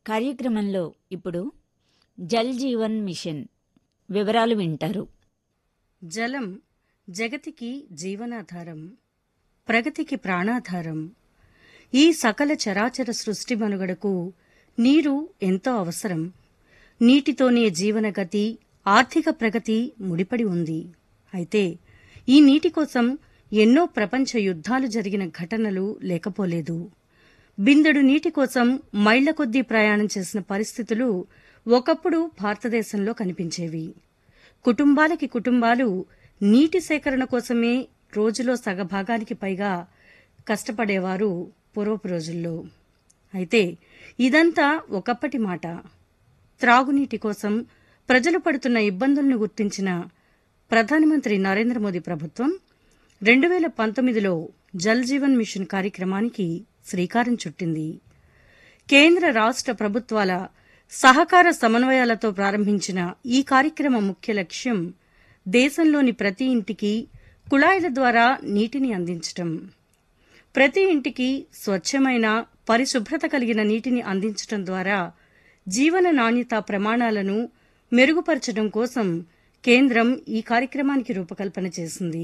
కార్యక్రమంలో ఇప్పుడు జల్ జీవన్ మిషన్ వివరాలు వింటారు జలం జగతికి జీవనాధారం ప్రగతికి ప్రాణాధారం ఈ సకల చరాచర సృష్టి మనుగడకు నీరు ఎంతో అవసరం నీటితోనే జీవనగతి ఆర్థిక ప్రగతి ముడిపడి ఉంది అయితే ఈ నీటి కోసం ఎన్నో ప్రపంచ యుద్ధాలు జరిగిన ఘటనలు లేకపోలేదు బిందెడు నీటి కోసం మైళ్ల కొద్దీ ప్రయాణం చేసిన పరిస్థితులు ఒకప్పుడు భారతదేశంలో కనిపించేవి కుటుంబాలకి కుటుంబాలు నీటి సేకరణ కోసమే రోజులో సగభాగానికి పైగా కష్టపడేవారు పూర్వపు రోజుల్లో అయితే ఇదంతా ఒకప్పటి మాట త్రాగునీటి కోసం ప్రజలు పడుతున్న ఇబ్బందులను గుర్తించిన ప్రధానమంత్రి నరేంద్ర మోదీ ప్రభుత్వం రెండు వేల పంతొమ్మిదిలో జల్ జీవన్ మిషన్ కార్యక్రమానికి శ్రీకారం చుట్టింది కేంద్ర రాష్ట్ర ప్రభుత్వాల సహకార సమన్వయాలతో ప్రారంభించిన ఈ కార్యక్రమ ముఖ్య లక్ష్యం దేశంలోని ప్రతి ఇంటికి కుళాయిల ద్వారా నీటిని అందించటం ప్రతి ఇంటికి స్వచ్ఛమైన పరిశుభ్రత కలిగిన నీటిని అందించటం ద్వారా జీవన నాణ్యత ప్రమాణాలను మెరుగుపరచడం కోసం కేంద్రం ఈ కార్యక్రమానికి రూపకల్పన చేసింది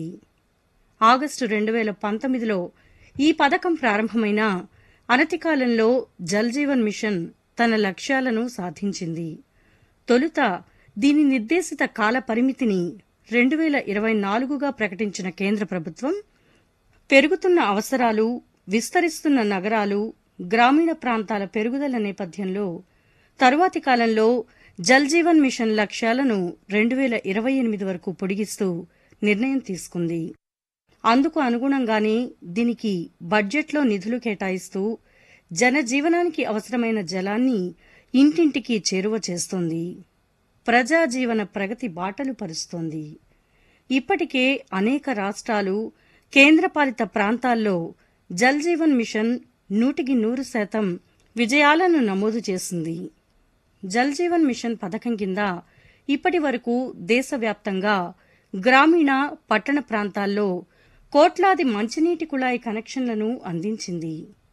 ఆగస్టు రెండు వేల పంతొమ్మిదిలో ఈ పథకం ప్రారంభమైన అనతి కాలంలో జల్ జీవన్ మిషన్ తన లక్ష్యాలను సాధించింది తొలుత దీని నిర్దేశిత కాల పరిమితిని రెండు వేల ఇరవై నాలుగుగా ప్రకటించిన కేంద్ర ప్రభుత్వం పెరుగుతున్న అవసరాలు విస్తరిస్తున్న నగరాలు గ్రామీణ ప్రాంతాల పెరుగుదల నేపథ్యంలో తరువాతి కాలంలో జల్ జీవన్ మిషన్ లక్ష్యాలను రెండు వేల ఇరవై ఎనిమిది వరకు పొడిగిస్తూ నిర్ణయం తీసుకుంది అందుకు అనుగుణంగానే దీనికి బడ్జెట్లో నిధులు కేటాయిస్తూ జనజీవనానికి అవసరమైన జలాన్ని ఇంటింటికి చేరువ చేస్తోంది ప్రజా జీవన ప్రగతి బాటలు పరుస్తోంది ఇప్పటికే అనేక రాష్ట్రాలు కేంద్రపాలిత ప్రాంతాల్లో జల్ జీవన్ మిషన్ నూటికి నూరు శాతం విజయాలను నమోదు చేసింది జల్ జీవన్ మిషన్ పథకం కింద ఇప్పటి వరకు దేశవ్యాప్తంగా గ్రామీణ పట్టణ ప్రాంతాల్లో కోట్లాది మంచినీటి కుళాయి కనెక్షన్లను అందించింది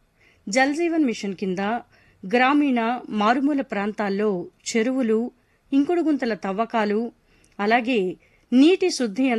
జల్ జీవన్ మిషన్ కింద గ్రామీణ మారుమూల ప్రాంతాల్లో చెరువులు ఇంకుడు గుంతల తవ్వకాలు అలాగే నీటి శుద్ధి